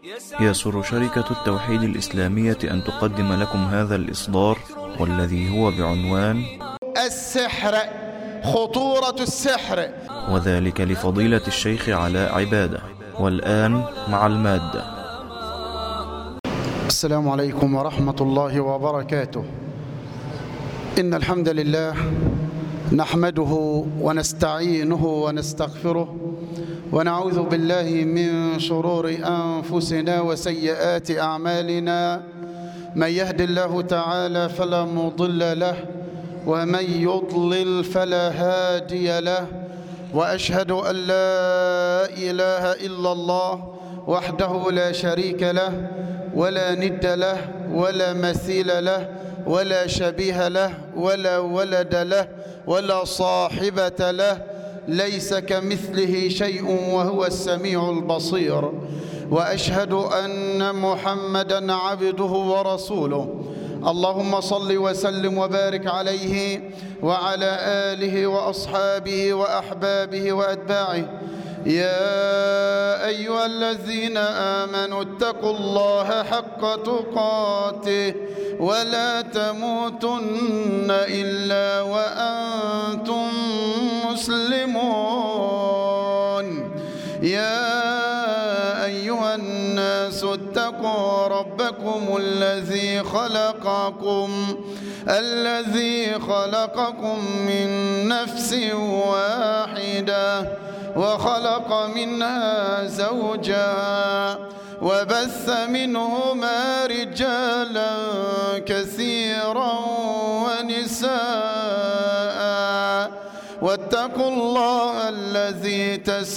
يسر شركة التوحيد الإسلامية أن تقدم لكم هذا الإصدار والذي هو بعنوان السحر خطورة السحر وذلك لفضيلة الشيخ علاء عبادة والآن مع المادة السلام عليكم ورحمة الله وبركاته إن الحمد لله نحمده ونستعينه ونستغفره ونعوذ بالله من شرور أنفسنا وسيئات أعمالنا من يهد الله تعالى فلا مضل له ومن يضلل فلا هادي له وأشهد أن لا إله إلا الله وحده لا شريك له ولا ند له ولا مثيل له ولا شبيه له ولا ولد له ولا صاحبة له ليس كمثله شيء وهو السميع البصير وأشهد أن محمدا عبده ورسوله اللهم صل وسلم وبارك عليه وعلى آله وأصحابه وأحبابه وأتباعه يا أيها الذين آمنوا اتقوا الله حق تقاته ولا تموتن إلا وأنتم مسلمون يا أيها الناس اتقوا ربكم الذي خلقكم الذي خلقكم من نفس واحدة وخلق منها زوجها وبث منهما رجالا كثيرا ونساء واتقوا الله الذي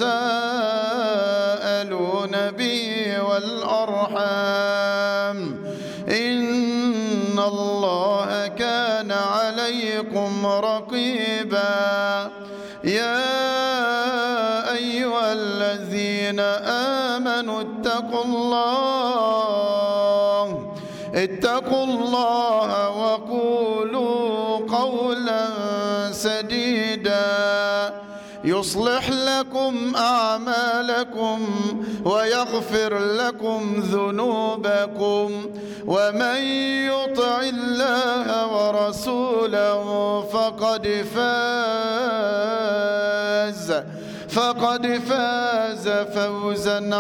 تساءلون به والأرحام إن الله كان عليكم رقيبا يا أيها الذين آمنوا اتقوا الله اتقوا الله وقولوا قولا سديدا يصلح لكم أعمالكم ويغفر لكم ذنوبكم ومن يطع الله ورسوله فقد فاز فقد فاز فوزا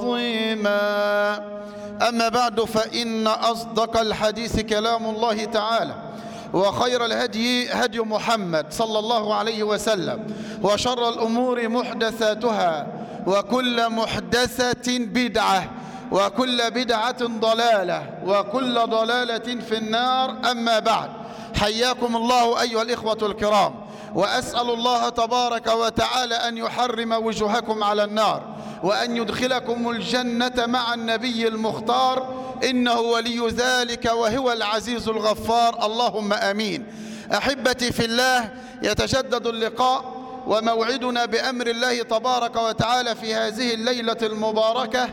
عظيما أما بعد فإن أصدق الحديث كلام الله تعالى وخير الهدي هدي محمد صلى الله عليه وسلم وشر الأمور محدثاتها وكل محدثة بدعة وكل بدعة ضلالة وكل ضلالة في النار أما بعد حياكم الله أيها الإخوة الكرام وأسأل الله تبارك وتعالى أن يحرم وجوهكم على النار وأن يدخلكم الجنة مع النبي المختار إنه ولي ذلك وهو العزيز الغفار اللهم آمين أحبتي في الله يتجدد اللقاء وموعدنا بأمر الله تبارك وتعالى في هذه الليلة المباركة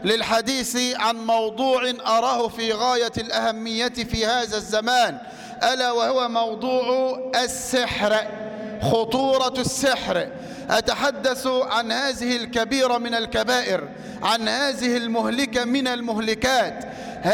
للحديث عن موضوع أراه في غاية الأهمية في هذا الزمان ألا وهو موضوع السحر خطورة السحر أتحدث عن هذه الكبيرة من الكبائر عن هذه المهلكة من المهلكات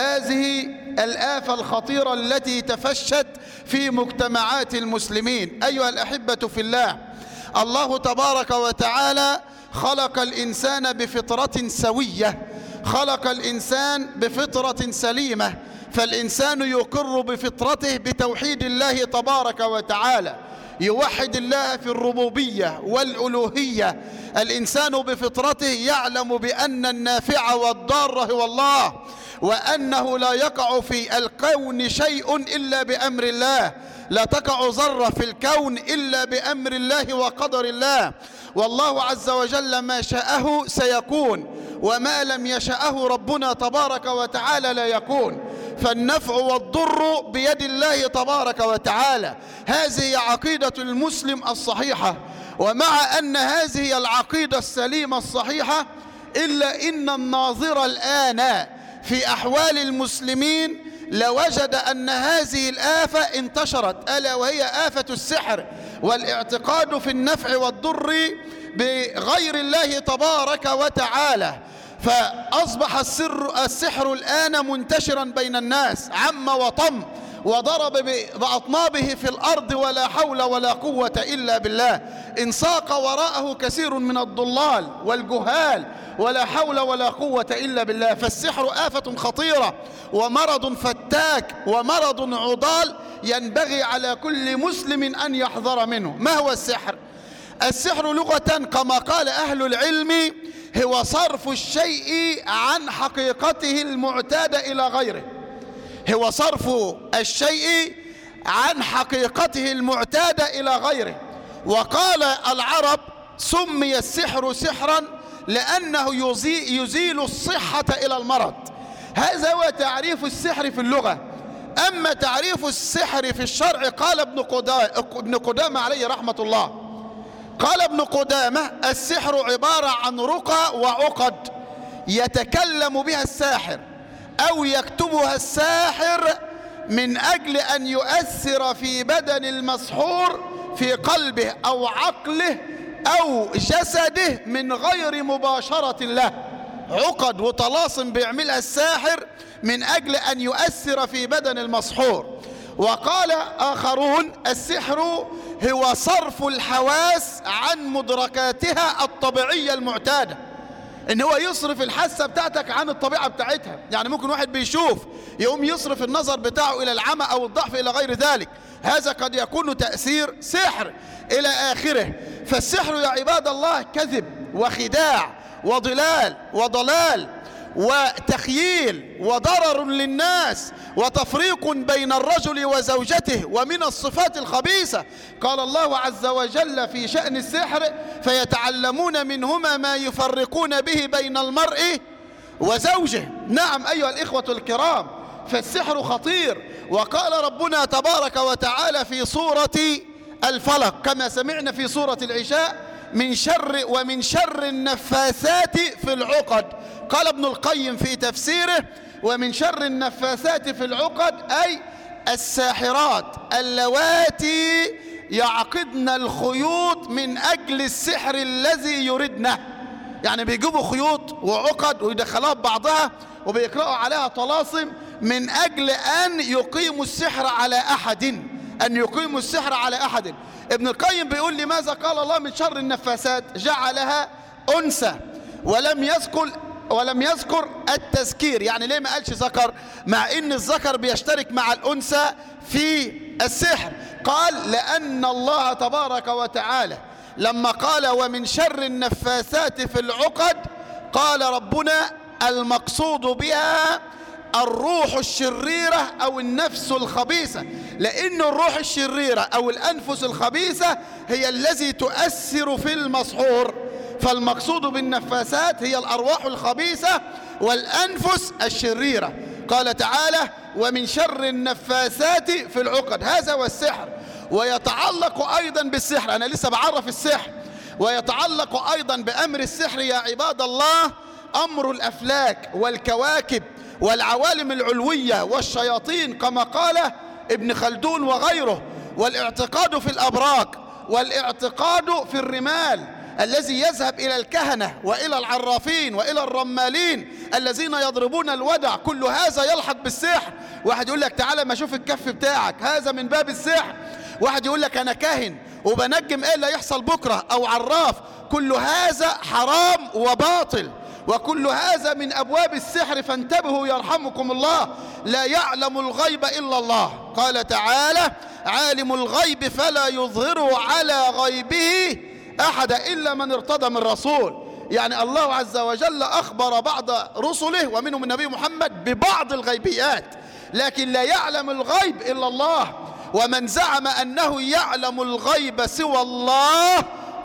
هذه الآفة الخطيرة التي تفشت في مجتمعات المسلمين أيها الأحبة في الله الله تبارك وتعالى خلق الإنسان بفطرة سوية خلق الإنسان بفطرة سليمة فالإنسان يقر بفطرته بتوحيد الله تبارك وتعالى يوحد الله في الربوبية والألوهية الإنسان بفطرته يعلم بأن النافع والضار هو الله وأنه لا يقع في الكون شيء إلا بأمر الله لا تقع ذرة في الكون إلا بأمر الله وقدر الله والله عز وجل ما شاءه سيكون وما لم يشاءه ربنا تبارك وتعالى لا يكون فالنفع والضر بيد الله تبارك وتعالى هذه عقيدة المسلم الصحيحة ومع أن هذه العقيدة السليمة الصحيحة إلا إن الناظر الآن في أحوال المسلمين لوجد أن هذه الآفة انتشرت ألا وهي آفة السحر والاعتقاد في النفع والضر بغير الله تبارك وتعالى فأصبح السر السحر الآن منتشرا بين الناس عم وطم وضرب بأطنابه في الأرض ولا حول ولا قوة إلا بالله انساق وراءه كثير من الضلال والجهال ولا حول ولا قوة إلا بالله فالسحر آفة خطيرة ومرض فتاك ومرض عضال ينبغي على كل مسلم أن يحذر منه ما هو السحر؟ السحر لغة كما قال أهل العلم هو صرف الشيء عن حقيقته المعتادة إلى غيره هو صرف الشيء عن حقيقته المعتادة إلى غيره وقال العرب سمي السحر سحرا لأنه يزيل الصحة إلى المرض هذا هو تعريف السحر في اللغة أما تعريف السحر في الشرع قال ابن قدامة, ابن قدامة عليه رحمة الله قال ابن قدامة السحر عبارة عن رقى وعقد يتكلم بها الساحر أو يكتبها الساحر من أجل أن يؤثر في بدن المسحور في قلبه أو عقله أو جسده من غير مباشرة له عقد وطلاسم بيعملها الساحر من أجل أن يؤثر في بدن المسحور وقال آخرون السحر هو صرف الحواس عن مدركاتها الطبيعية المعتادة ان هو يصرف الحاسة بتاعتك عن الطبيعة بتاعتها يعني ممكن واحد بيشوف يقوم يصرف النظر بتاعه الى العمى او الضعف الى غير ذلك هذا قد يكون تأثير سحر الى اخره فالسحر يا عباد الله كذب وخداع وضلال وضلال وتخييل وضرر للناس وتفريق بين الرجل وزوجته ومن الصفات الخبيثة قال الله عز وجل في شأن السحر فيتعلمون منهما ما يفرقون به بين المرء وزوجه نعم أيها الإخوة الكرام فالسحر خطير وقال ربنا تبارك وتعالى في سورة الفلق كما سمعنا في سورة العشاء من شر ومن شر النفاثات في العقد قال ابن القيم في تفسيره ومن شر النفاثات في العقد أي الساحرات اللواتي يعقدن الخيوط من أجل السحر الذي يردنه يعني بيجيبوا خيوط وعقد ويدخلوها ببعضها وبيقرأوا عليها طلاسم من أجل أن يقيموا السحر على أحد أن يقيموا السحر على أحد ابن القيم بيقول لماذا قال الله من شر النفاسات جعلها أنثى ولم يذكر ولم يذكر التذكير يعني ليه ما قالش ذكر مع ان الذكر بيشترك مع الانثى في السحر قال لان الله تبارك وتعالى لما قال ومن شر النفاثات في العقد قال ربنا المقصود بها الروح الشريرة أو النفس الخبيثة لأن الروح الشريرة أو الأنفس الخبيثة هي الذي تؤثر في المسحور فالمقصود بالنفاسات هي الأرواح الخبيثة والأنفس الشريرة قال تعالى ومن شر النفاسات في العقد هذا هو السحر ويتعلق أيضا بالسحر أنا لسه بعرف السحر ويتعلق أيضا بأمر السحر يا عباد الله أمر الأفلاك والكواكب والعوالم العلوية والشياطين كما قال ابن خلدون وغيره والاعتقاد في الأبراك والاعتقاد في الرمال الذي يذهب إلى الكهنة وإلى العرافين وإلى الرمالين الذين يضربون الودع كل هذا يلحق بالسحر واحد يقول لك تعالى ما اشوف الكف بتاعك هذا من باب السحر واحد يقول لك أنا كاهن وبنجم إيه اللي يحصل بكرة أو عراف كل هذا حرام وباطل وكل هذا من أبواب السحر فانتبهوا يرحمكم الله لا يعلم الغيب إلا الله قال تعالى عالم الغيب فلا يظهر على غيبه أحد إلا من ارتضى من رسول يعني الله عز وجل أخبر بعض رسله ومنهم النبي محمد ببعض الغيبيات لكن لا يعلم الغيب إلا الله ومن زعم أنه يعلم الغيب سوى الله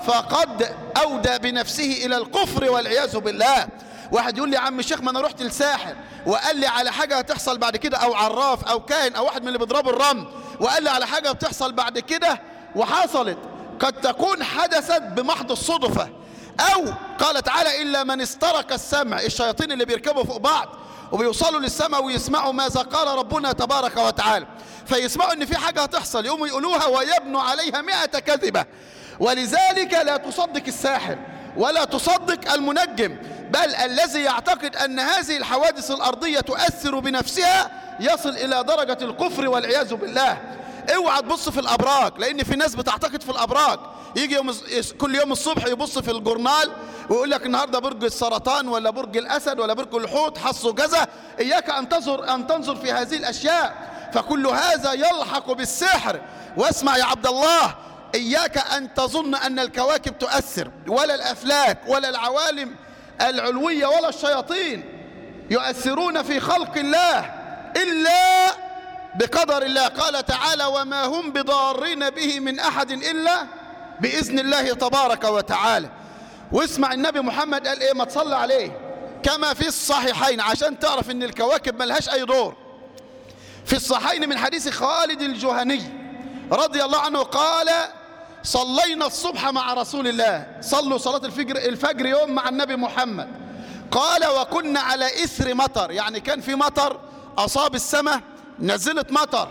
فقد أودى بنفسه إلى الكفر والعياذ بالله واحد يقول لي يا عم الشيخ ما انا رحت لساحر وقال لي على حاجه هتحصل بعد كده او عراف او كاهن او واحد من اللي بيضربوا الرمل وقال لي على حاجه بتحصل بعد كده وحصلت قد تكون حدثت بمحض الصدفه او قال تعالى الا من استرك السمع الشياطين اللي بيركبوا فوق بعض وبيوصلوا للسماء ويسمعوا ماذا قال ربنا تبارك وتعالى فيسمعوا ان في حاجه هتحصل يقوموا يقولوها ويبنوا عليها مئة كذبه ولذلك لا تصدق الساحر ولا تصدق المنجم بل الذي يعتقد أن هذه الحوادث الأرضية تؤثر بنفسها يصل إلى درجة الكفر والعياذ بالله اوعى تبص في الابراج لان في ناس بتعتقد في الابراج يجي يوم كل يوم الصبح يبص في الجورنال ويقول لك النهارده برج السرطان ولا برج الاسد ولا برج الحوت حصوا كذا اياك ان تنظر ان تنظر في هذه الاشياء فكل هذا يلحق بالسحر واسمع يا عبد الله اياك ان تظن ان الكواكب تؤثر ولا الافلاك ولا العوالم العلويه ولا الشياطين يؤثرون في خلق الله الا بقدر الله قال تعالى وما هم بضارين به من أحد إلا بإذن الله تبارك وتعالى واسمع النبي محمد قال إيه ما تصلى عليه كما في الصحيحين عشان تعرف ان الكواكب ملهاش أي دور في الصحيحين من حديث خالد الجهني رضي الله عنه قال صلينا الصبح مع رسول الله صلوا صلاة الفجر, الفجر يوم مع النبي محمد قال وكنا على إثر مطر يعني كان في مطر أصاب السماء نزلت مطر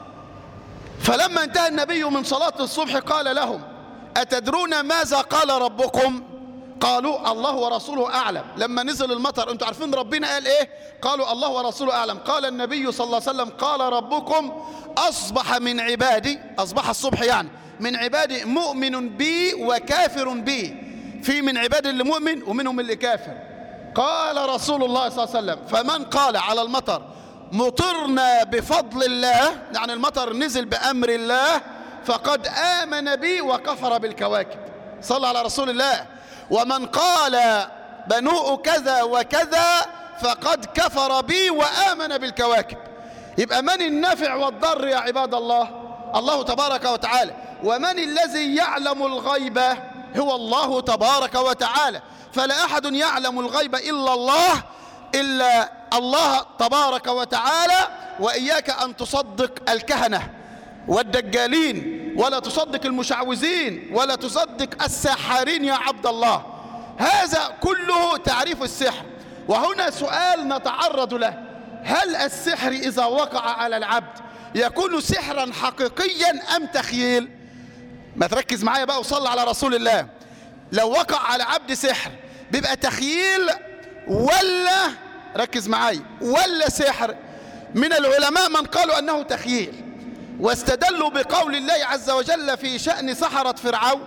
فلما انتهى النبي من صلاة الصبح قال لهم أتدرون ماذا قال ربكم قالوا الله ورسوله أعلم لما نزل المطر أنتم عارفين ربنا قال إيه قالوا الله ورسوله أعلم قال النبي صلى الله عليه وسلم قال ربكم أصبح من عبادي أصبح الصبح يعني من عبادي مؤمن بي وكافر بي في من عباد اللي مؤمن ومنهم اللي كافر قال رسول الله صلى الله عليه وسلم فمن قال على المطر مطرنا بفضل الله يعني المطر نزل بأمر الله فقد آمن بي وكفر بالكواكب صلى على رسول الله ومن قال بنوء كذا وكذا فقد كفر بي وآمن بالكواكب يبقى من النفع والضر يا عباد الله الله تبارك وتعالى ومن الذي يعلم الغيب هو الله تبارك وتعالى فلا أحد يعلم الغيب إلا الله إلا الله تبارك وتعالى وإياك أن تصدق الكهنة والدجالين ولا تصدق المشعوذين ولا تصدق الساحرين يا عبد الله هذا كله تعريف السحر وهنا سؤال نتعرض له هل السحر إذا وقع على العبد يكون سحرا حقيقيا أم تخيل ما تركز معايا بقى وصل على رسول الله لو وقع على عبد سحر بيبقى تخيل ولا ركز معايا ولا سحر من العلماء من قالوا أنه تخيل واستدلوا بقول الله عز وجل في شأن سحرة فرعون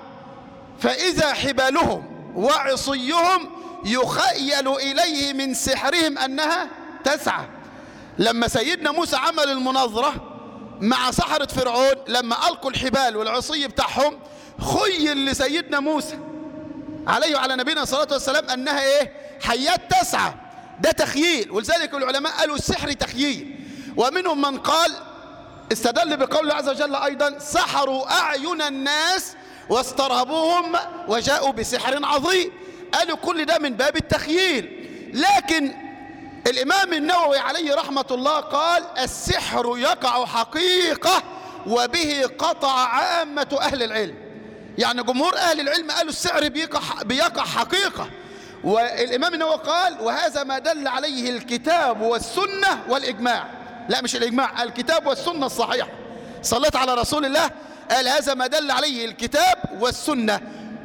فإذا حبالهم وعصيهم يخيل إليه من سحرهم أنها تسعى لما سيدنا موسى عمل المناظرة مع سحرة فرعون لما ألقوا الحبال والعصي بتاعهم خيل لسيدنا موسى عليه وعلى نبينا الصلاة والسلام أنها إيه حيات تسعى ده تخييل ولذلك العلماء قالوا السحر تخييل ومنهم من قال استدل بقول الله عز وجل أيضا سحروا أعين الناس واسترهبوهم وجاءوا بسحر عظيم قالوا كل ده من باب التخييل لكن الإمام النووي عليه رحمة الله قال السحر يقع حقيقة وبه قطع عامة أهل العلم يعني جمهور أهل العلم قالوا السحر بيقع, بيقع حقيقة والإمام النووي قال وهذا ما دل عليه الكتاب والسنة والإجماع لا مش الإجماع الكتاب والسنة الصحيحة صليت على رسول الله قال هذا ما دل عليه الكتاب والسنة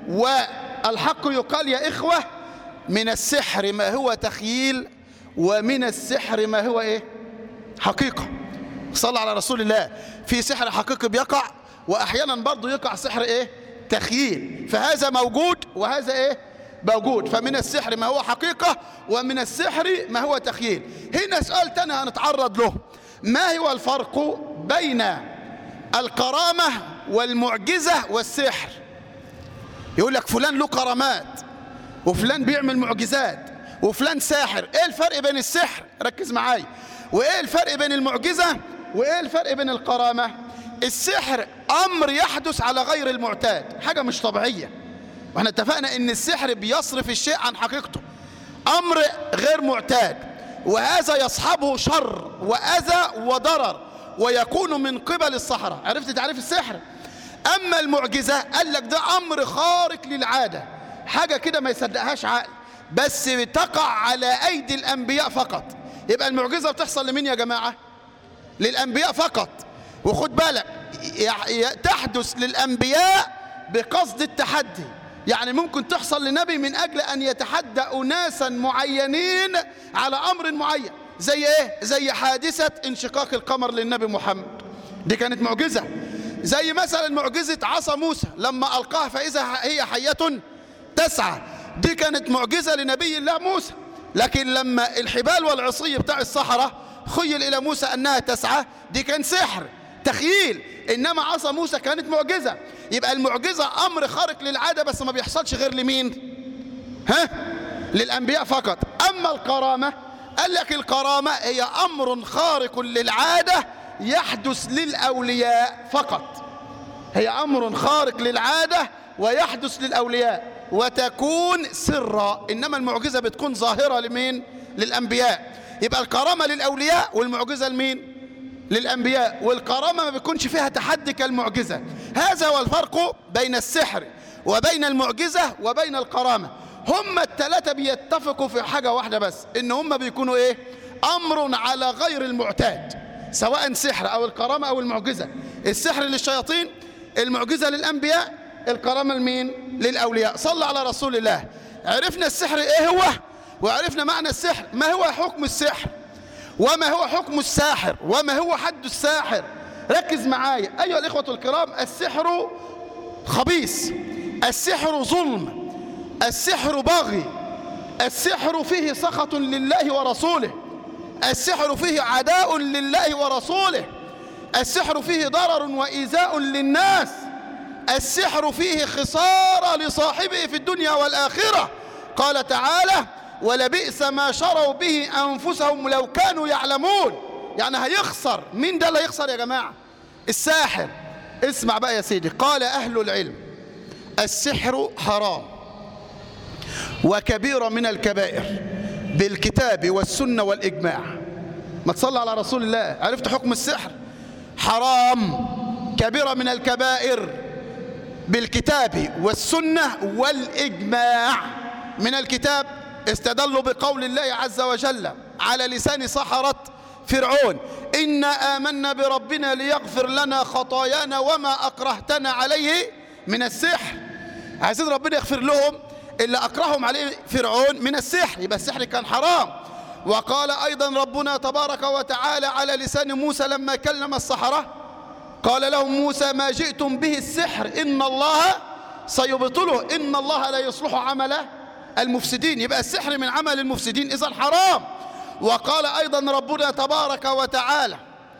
والحق يقال يا إخوة من السحر ما هو تخييل ومن السحر ما هو إيه حقيقة صلى على رسول الله في سحر حقيقي بيقع وأحيانا برضه يقع سحر إيه تخييل فهذا موجود وهذا إيه موجود فمن السحر ما هو حقيقة ومن السحر ما هو تخييل هنا سؤال تاني هنتعرض له ما هو الفرق بين الكرامة والمعجزة والسحر يقول لك فلان له كرامات وفلان بيعمل معجزات وفلان ساحر ايه الفرق بين السحر ركز معايا وايه الفرق بين المعجزة وايه الفرق بين الكرامة السحر امر يحدث على غير المعتاد حاجة مش طبيعية واحنا اتفقنا ان السحر بيصرف الشيء عن حقيقته امر غير معتاد وهذا يصحبه شر واذى وضرر ويكون من قبل السحرة عرفت تعريف السحر اما المعجزة قال لك ده امر خارق للعادة حاجة كده ما يصدقهاش عقل بس تقع على ايدي الانبياء فقط يبقى المعجزة بتحصل لمين يا جماعة للانبياء فقط وخد بالك تحدث للانبياء بقصد التحدي يعني ممكن تحصل لنبي من أجل أن يتحدى أناسا معينين على أمر معين زي إيه؟ زي حادثة انشقاق القمر للنبي محمد دي كانت معجزة زي مثلا معجزة عصا موسى لما ألقاها فإذا هي حية تسعى دي كانت معجزة لنبي الله موسى لكن لما الحبال والعصي بتاع الصحراء خيل إلى موسى أنها تسعى دي كان سحر تخييل إنما عصا موسى كانت معجزة يبقى المعجزة أمر خارق للعادة بس ما بيحصلش غير لمين ها للأنبياء فقط أما الكرامة قال لك الكرامة هي أمر خارق للعادة يحدث للأولياء فقط هي أمر خارق للعادة ويحدث للأولياء وتكون سرا إنما المعجزة بتكون ظاهرة لمين للأنبياء يبقى الكرامة للأولياء والمعجزة لمين للأنبياء والكرامة ما بيكونش فيها تحدي كالمعجزة هذا هو الفرق بين السحر وبين المعجزة وبين الكرامة هم الثلاثة بيتفقوا في حاجة واحدة بس إن هم بيكونوا إيه أمر على غير المعتاد سواء سحر أو الكرامة أو المعجزة السحر للشياطين المعجزة للأنبياء الكرامة لمين للأولياء صلى على رسول الله عرفنا السحر إيه هو وعرفنا معنى السحر ما هو حكم السحر وما هو حكم الساحر وما هو حد الساحر ركز معايا أيها الإخوة الكرام السحر خبيث السحر ظلم السحر باغي السحر فيه سخط لله ورسوله السحر فيه عداء لله ورسوله السحر فيه ضرر وإيذاء للناس السحر فيه خسارة لصاحبه في الدنيا والآخرة قال تعالى ولبئس ما شروا به أنفسهم لو كانوا يعلمون يعني هيخسر مين ده اللي هيخسر يا جماعة الساحر اسمع بقى يا سيدي قال أهل العلم السحر حرام وكبيرة من الكبائر بالكتاب والسنة والإجماع ما تصلى على رسول الله عرفت حكم السحر حرام كبيرة من الكبائر بالكتاب والسنة والإجماع من الكتاب استدلوا بقول الله عز وجل على لسان سحرة فرعون إنا آمنا بربنا ليغفر لنا خطايانا وما أكرهتنا عليه من السحر عايزين ربنا يغفر لهم اللي أكرههم عليه فرعون من السحر يبقى السحر كان حرام وقال أيضا ربنا تبارك وتعالى على لسان موسى لما كلم السحرة قال لهم موسى ما جئتم به السحر إن الله سيبطله إن الله لا يصلح عمل المفسدين يبقى السحر من عمل المفسدين إذا حرام وقال أيضا ربنا تبارك وتعالى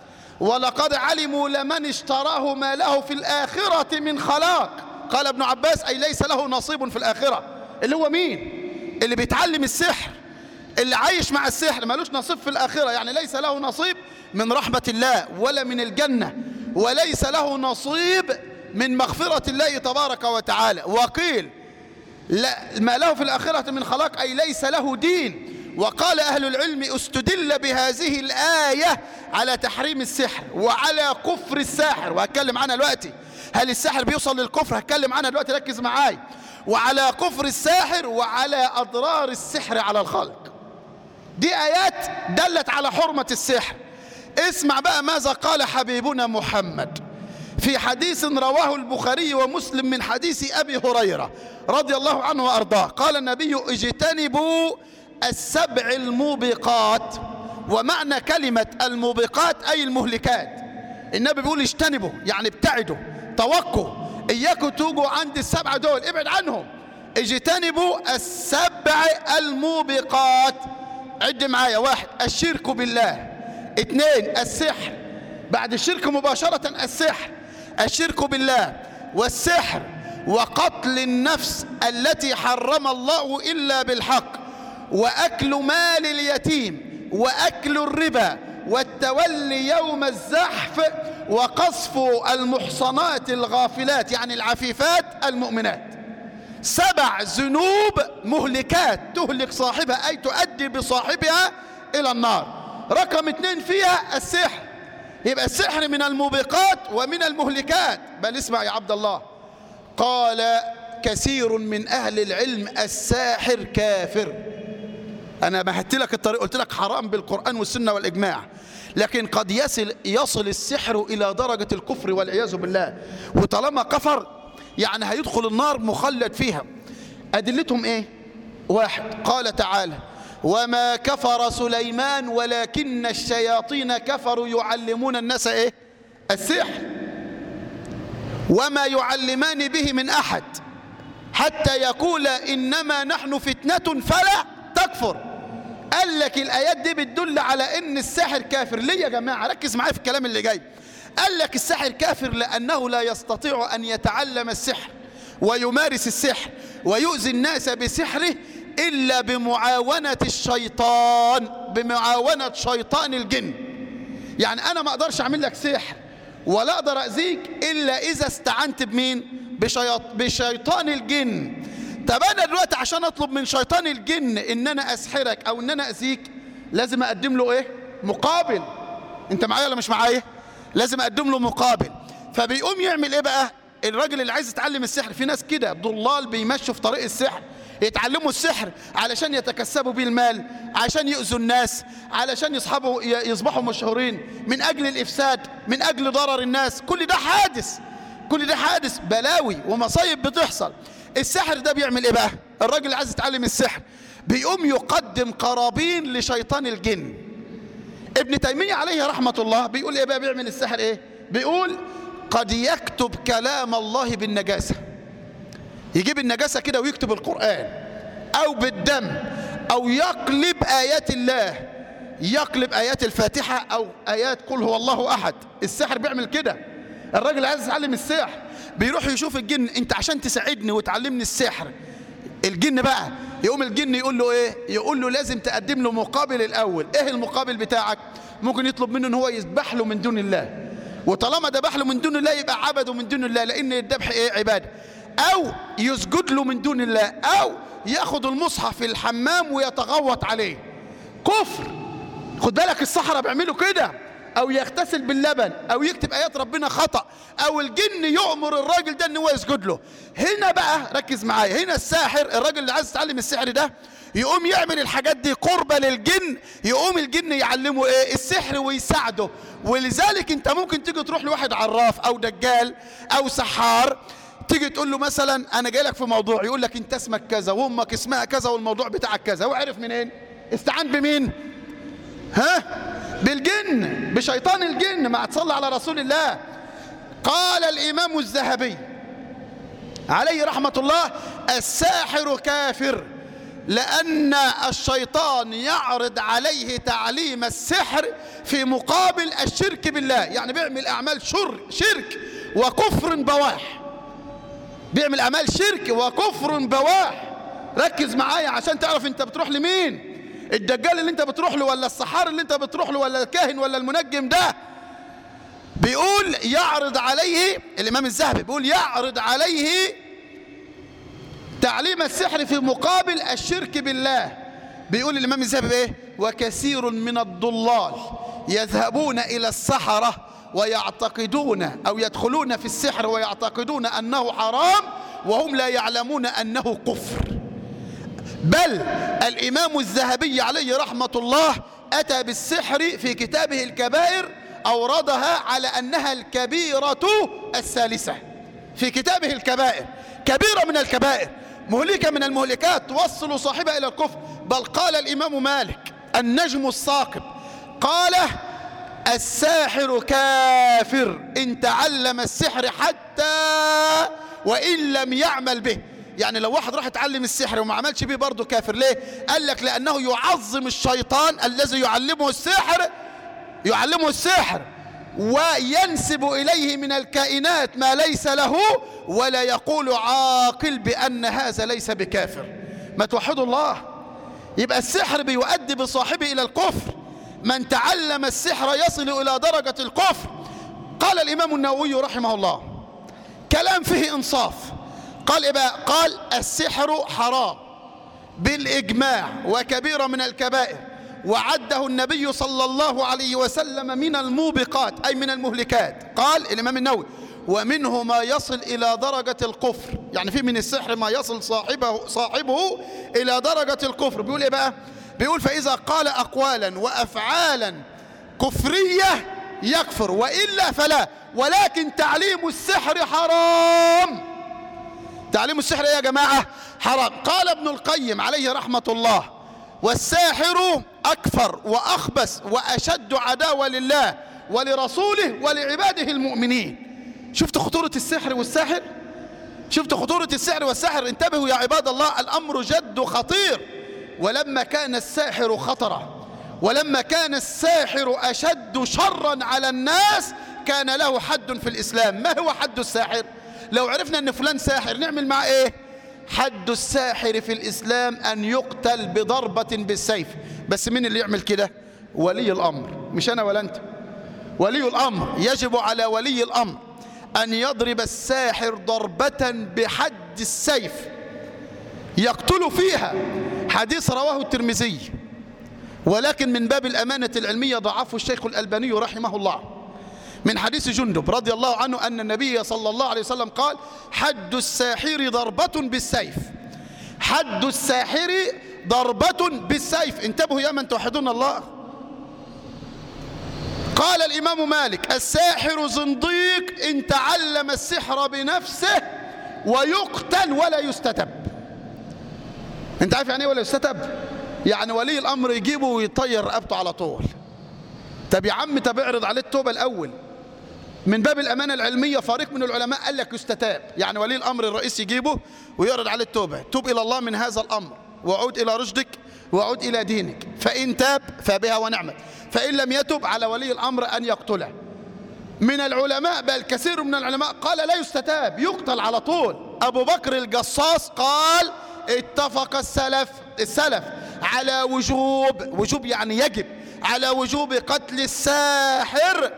ولقد علموا لمن اشتراه ما له في الآخرة من خلاق قال ابن عباس أي ليس له نصيب في الآخرة اللي هو مين اللي بيتعلم السحر اللي عايش مع السحر ملوش نصيب في الآخرة يعني ليس له نصيب من رحمة الله ولا من الجنة وليس له نصيب من مغفرة الله تبارك وتعالى وقيل لا ما له في الآخرة من خلاق أي ليس له دين وقال أهل العلم استدل بهذه الآية على تحريم السحر وعلى كفر الساحر وهتكلم عنها دلوقتي هل السحر بيوصل للكفر هتكلم عنها دلوقتي ركز معاي وعلى كفر الساحر وعلى أضرار السحر على الخلق دي آيات دلت على حرمة السحر اسمع بقى ماذا قال حبيبنا محمد في حديث رواه البخاري ومسلم من حديث أبي هريرة رضي الله عنه وأرضاه قال النبي اجتنبوا السبع الموبقات ومعنى كلمة الموبقات أي المهلكات النبي بيقول اجتنبوا يعني ابتعدوا توقوا إياكم توجوا عند السبعة دول ابعد عنهم اجتنبوا السبع الموبقات عد معايا واحد الشرك بالله اثنين السحر بعد الشرك مباشرة السحر الشرك بالله والسحر وقتل النفس التي حرم الله إلا بالحق وأكل مال اليتيم وأكل الربا والتولي يوم الزحف وقصف المحصنات الغافلات يعني العفيفات المؤمنات سبع ذنوب مهلكات تهلك صاحبها أي تؤدي بصاحبها إلى النار رقم اثنين فيها السحر يبقى السحر من الموبقات ومن المهلكات بل اسمع يا عبد الله قال كثير من أهل العلم الساحر كافر أنا مهدت لك الطريق قلت لك حرام بالقرآن والسنة والإجماع لكن قد يصل, يصل السحر إلى درجة الكفر والعياذ بالله وطالما كفر يعني هيدخل النار مخلد فيها أدلتهم إيه واحد قال تعالى وما كفر سليمان ولكن الشياطين كفروا يعلمون الناس إيه السحر وما يعلمان به من أحد حتى يقول إنما نحن فتنة فلا تكفر قال لك الآيات دي بتدل على إن الساحر كافر ليه يا جماعة ركز معايا في الكلام اللي جاي قال لك الساحر كافر لأنه لا يستطيع أن يتعلم السحر ويمارس السحر ويؤذي الناس بسحره إلا بمعاونة الشيطان بمعاونة شيطان الجن يعني أنا ما أقدرش أعمل لك سحر ولا أقدر أذيك إلا إذا استعنت بمين بشيط... بشيطان الجن طب أنا دلوقتي عشان أطلب من شيطان الجن إن أنا أسحرك أو إن أنا أذيك لازم أقدم له إيه مقابل أنت معايا ولا مش معايا لازم أقدم له مقابل فبيقوم يعمل إيه بقى الراجل اللي عايز يتعلم السحر في ناس كده ضلال بيمشوا في طريق السحر يتعلموا السحر علشان يتكسبوا بيه المال عشان يؤذوا الناس علشان يصحبوا يصبحوا مشهورين من أجل الإفساد من أجل ضرر الناس كل ده حادث كل ده حادث بلاوي ومصايب بتحصل السحر ده بيعمل ايه بقى الراجل اللي عايز يتعلم السحر بيقوم يقدم قرابين لشيطان الجن ابن تيمية عليه رحمة الله بيقول ايه بقى بيعمل السحر ايه بيقول قد يكتب كلام الله بالنجاسة يجيب النجاسة كده ويكتب القرآن أو بالدم أو يقلب آيات الله يقلب آيات الفاتحة أو آيات قل هو الله أحد السحر بيعمل كده الراجل عايز يتعلم السحر بيروح يشوف الجن انت عشان تساعدني وتعلمني السحر الجن بقى يقوم الجن يقول له ايه يقول له لازم تقدم له مقابل الاول ايه المقابل بتاعك ممكن يطلب منه ان هو يذبح له من دون الله وطالما ذبح له من دون الله يبقى عبده من دون الله لان الذبح ايه عباده او يسجد له من دون الله او ياخد المصحف في الحمام ويتغوط عليه كفر خد بالك الصحراء بيعملوا كده او يغتسل باللبن او يكتب ايات ربنا خطأ او الجن يؤمر الراجل ده ان هو يسجد له هنا بقى ركز معايا هنا الساحر الراجل اللي عايز يتعلم السحر ده يقوم يعمل الحاجات دي قربة للجن يقوم الجن يعلمه ايه السحر ويساعده ولذلك انت ممكن تيجي تروح لواحد عراف او دجال او سحار تيجي تقول له مثلا انا جاي لك في موضوع يقول لك انت اسمك كذا وامك اسمها كذا والموضوع بتاعك كذا وعرف منين استعان بمين ها بالجن بشيطان الجن ما تصلى على رسول الله قال الإمام الذهبي عليه رحمة الله الساحر كافر لأن الشيطان يعرض عليه تعليم السحر في مقابل الشرك بالله يعني بيعمل أعمال شر شرك وكفر بواح بيعمل أعمال شرك وكفر بواح ركز معايا عشان تعرف انت بتروح لمين الدجال اللي انت بتروح له ولا السحار اللي انت بتروح له ولا الكاهن ولا المنجم ده بيقول يعرض عليه الإمام الذهبي بيقول يعرض عليه تعليم السحر في مقابل الشرك بالله بيقول الإمام الذهبي ايه وكثير من الضلال يذهبون إلى السحرة ويعتقدون أو يدخلون في السحر ويعتقدون أنه حرام وهم لا يعلمون أنه كفر بل الإمام الذهبي عليه رحمة الله أتى بالسحر في كتابه الكبائر أوردها على أنها الكبيرة الثالثة في كتابه الكبائر كبيرة من الكبائر مهلكة من المهلكات توصل صاحبها إلى الكفر بل قال الإمام مالك النجم الصاقب قال الساحر كافر إن تعلم السحر حتى وإن لم يعمل به يعني لو واحد راح يتعلم السحر وما عملش بيه برضه كافر ليه قال لك لأنه يعظم الشيطان الذي يعلمه السحر يعلمه السحر وينسب إليه من الكائنات ما ليس له ولا يقول عاقل بأن هذا ليس بكافر ما توحدوا الله يبقى السحر بيؤدي بصاحبه إلى الكفر من تعلم السحر يصل إلى درجة الكفر قال الإمام النووي رحمه الله كلام فيه إنصاف قال إيه بقى قال السحر حرام بالإجماع وكبيرة من الكبائر وعده النبي صلى الله عليه وسلم من الموبقات أي من المهلكات قال الإمام النووي ومنه ما يصل إلى درجة الكفر يعني في من السحر ما يصل صاحبه, صاحبه إلى درجة الكفر بيقول إيه بقى بيقول فإذا قال أقوالا وأفعالا كفرية يكفر وإلا فلا ولكن تعليم السحر حرام تعليم السحر ايه يا جماعة حرام قال ابن القيم عليه رحمة الله والساحر أكفر وأخبث وأشد عداوة لله ولرسوله ولعباده المؤمنين شفت خطورة السحر والساحر شفت خطورة السحر والسحر انتبهوا يا عباد الله الأمر جد خطير ولما كان الساحر خطرا ولما كان الساحر أشد شرا على الناس كان له حد في الإسلام ما هو حد الساحر لو عرفنا أن فلان ساحر نعمل معه إيه حد الساحر في الإسلام أن يقتل بضربة بالسيف بس مين اللي يعمل كده ولي الأمر مش أنا ولا أنت ولي الأمر يجب على ولي الأمر أن يضرب الساحر ضربة بحد السيف يقتل فيها حديث رواه الترمذي ولكن من باب الأمانة العلمية ضعفه الشيخ الألباني رحمه الله من حديث جندب رضي الله عنه أن النبي صلى الله عليه وسلم قال حد الساحر ضربة بالسيف حد الساحر ضربة بالسيف انتبهوا يا من توحدون الله قال الإمام مالك الساحر زنديق إن تعلم السحر بنفسه ويقتل ولا يستتب انت عارف يعني ايه ولا يستتب يعني ولي الأمر يجيبه ويطير رقبته على طول طب يا عم طب اعرض عليه التوبة الأول من باب الأمانة العلمية فريق من العلماء قال لك يستتاب يعني ولي الأمر الرئيس يجيبه ويعرض عليه التوبة توب إلى الله من هذا الأمر وعود إلى رشدك وعود إلى دينك فإن تاب فبها ونعمت فإن لم يتب على ولي الأمر أن يقتله من العلماء بل كثير من العلماء قال لا يستتاب يقتل على طول أبو بكر الجصاص قال اتفق السلف السلف على وجوب وجوب يعني يجب على وجوب قتل الساحر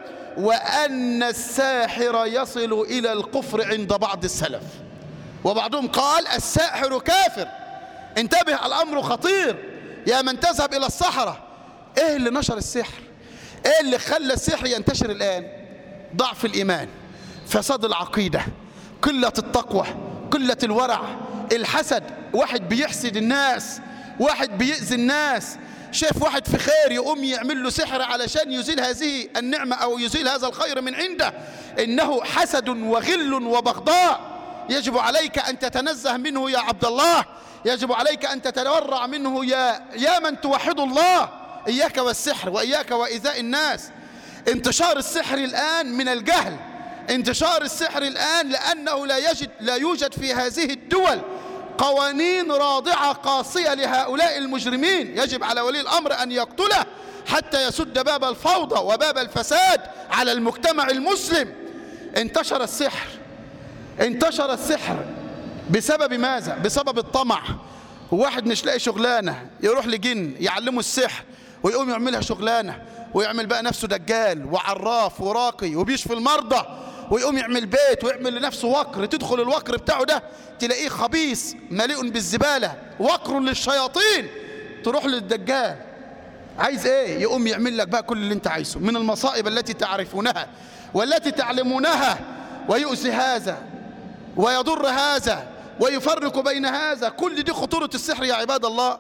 وأن الساحر يصل إلى الكفر عند بعض السلف وبعضهم قال الساحر كافر انتبه الأمر خطير يا من تذهب إلى الصحراء إيه اللي نشر السحر إيه اللي خلى السحر ينتشر الآن ضعف الإيمان فساد العقيدة قلة التقوى قلة الورع الحسد واحد بيحسد الناس واحد بيأذي الناس شاف واحد في خير يقوم يعمل له سحر علشان يزيل هذه النعمة أو يزيل هذا الخير من عنده إنه حسد وغل وبغضاء يجب عليك أن تتنزه منه يا عبد الله يجب عليك أن تتورع منه يا, يا من توحد الله إياك والسحر وإياك وإيذاء الناس انتشار السحر الآن من الجهل انتشار السحر الآن لأنه لا, يجد لا يوجد في هذه الدول قوانين راضعة قاسية لهؤلاء المجرمين يجب على ولي الأمر أن يقتله حتى يسد باب الفوضى وباب الفساد على المجتمع المسلم انتشر السحر انتشر السحر بسبب ماذا؟ بسبب الطمع واحد مش لاقي شغلانة يروح لجن يعلمه السحر ويقوم يعملها شغلانة ويعمل بقى نفسه دجال وعراف وراقي وبيشفي المرضى ويقوم يعمل بيت ويعمل لنفسه وقر تدخل الوقر بتاعه ده تلاقيه خبيث مليء بالزبالة وقر للشياطين تروح للدجال عايز ايه يقوم يعمل لك بقى كل اللي انت عايزه من المصائب التي تعرفونها والتي تعلمونها ويؤذي هذا ويضر هذا ويفرق بين هذا كل دي خطورة السحر يا عباد الله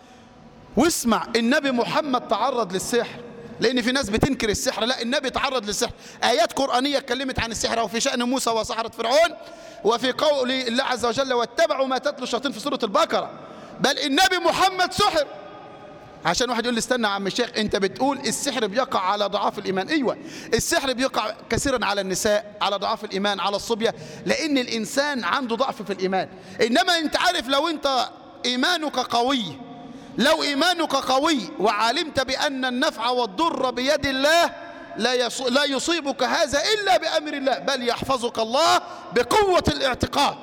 واسمع النبي محمد تعرض للسحر لأن في ناس بتنكر السحر لا النبي تعرض للسحر آيات قرآنية اتكلمت عن السحر وفي شأن موسى وسحرة فرعون وفي قول الله عز وجل واتبعوا ما تتلو الشياطين في سورة البقرة بل النبي محمد سحر عشان واحد يقول لي استنى يا عم الشيخ انت بتقول السحر بيقع على ضعاف الايمان ايوه السحر بيقع كثيرا على النساء على ضعاف الايمان على الصبيه لان الانسان عنده ضعف في الايمان انما انت عارف لو انت ايمانك قوي لو ايمانك قوي وعلمت بان النفع والضر بيد الله لا لا يصيبك هذا الا بامر الله بل يحفظك الله بقوه الاعتقاد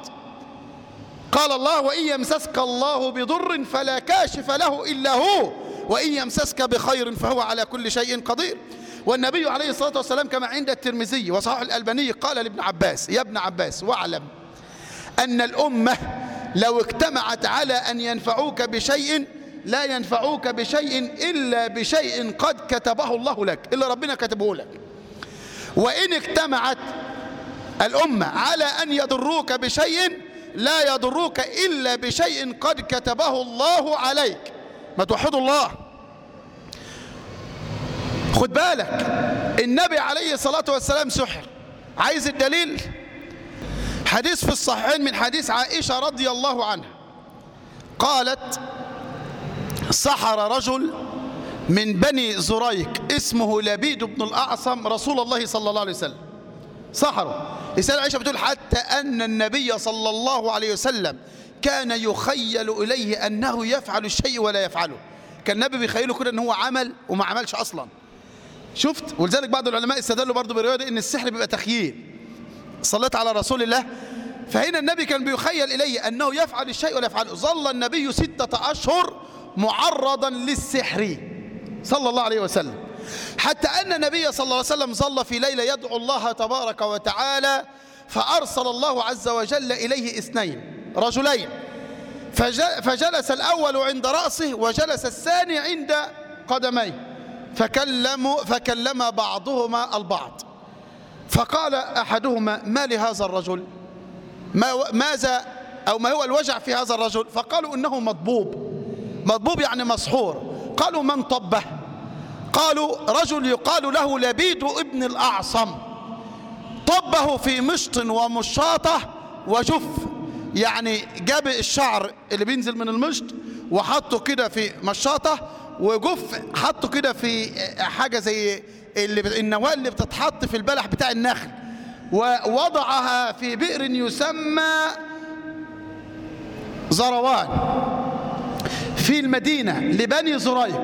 قال الله وان يمسسك الله بضر فلا كاشف له الا هو وإن يمسسك بخير فهو على كل شيء قدير والنبي عليه الصلاة والسلام كما عند الترمذي وصحيح الألباني قال لابن عباس يا ابن عباس واعلم أن الأمة لو اجتمعت على أن ينفعوك بشيء لا ينفعوك بشيء إلا بشيء قد كتبه الله لك إلا ربنا كتبه لك وإن اجتمعت الأمة على أن يضروك بشيء لا يضروك إلا بشيء قد كتبه الله عليك ما توحدوا الله خد بالك النبي عليه الصلاة والسلام سحر عايز الدليل حديث في الصحيحين من حديث عائشة رضي الله عنها قالت سحر رجل من بني زريك اسمه لبيد بن الأعصم رسول الله صلى الله عليه وسلم سحره السيدة عائشة بتقول حتى أن النبي صلى الله عليه وسلم كان يخيل إليه أنه يفعل الشيء ولا يفعله كان النبي بيخيله كده أن هو عمل وما عملش أصلا شفت ولذلك بعض العلماء استدلوا برضه برواية دي أن السحر بيبقى تخييل صليت على رسول الله فهنا النبي كان بيخيل إليه أنه يفعل الشيء ولا يفعله ظل النبي ستة أشهر معرضا للسحر صلى الله عليه وسلم حتى أن النبي صلى الله عليه وسلم ظل في ليلة يدعو الله تبارك وتعالى فأرسل الله عز وجل إليه اثنين رجلين فجلس الأول عند رأسه وجلس الثاني عند قدميه فكلموا فكلم بعضهما البعض فقال أحدهما ما لهذا الرجل ما ماذا أو ما هو الوجع في هذا الرجل فقالوا إنه مضبوب مضبوب يعني مسحور قالوا من طبه قالوا رجل يقال له لبيد ابن الأعصم طبه في مشط ومشاطة وجف يعني جاب الشعر اللي بينزل من المشط وحطه كده في مشاطة وجف حطه كده في حاجة زي اللي النواة اللي بتتحط في البلح بتاع النخل ووضعها في بئر يسمى زروان في المدينة لبني زريق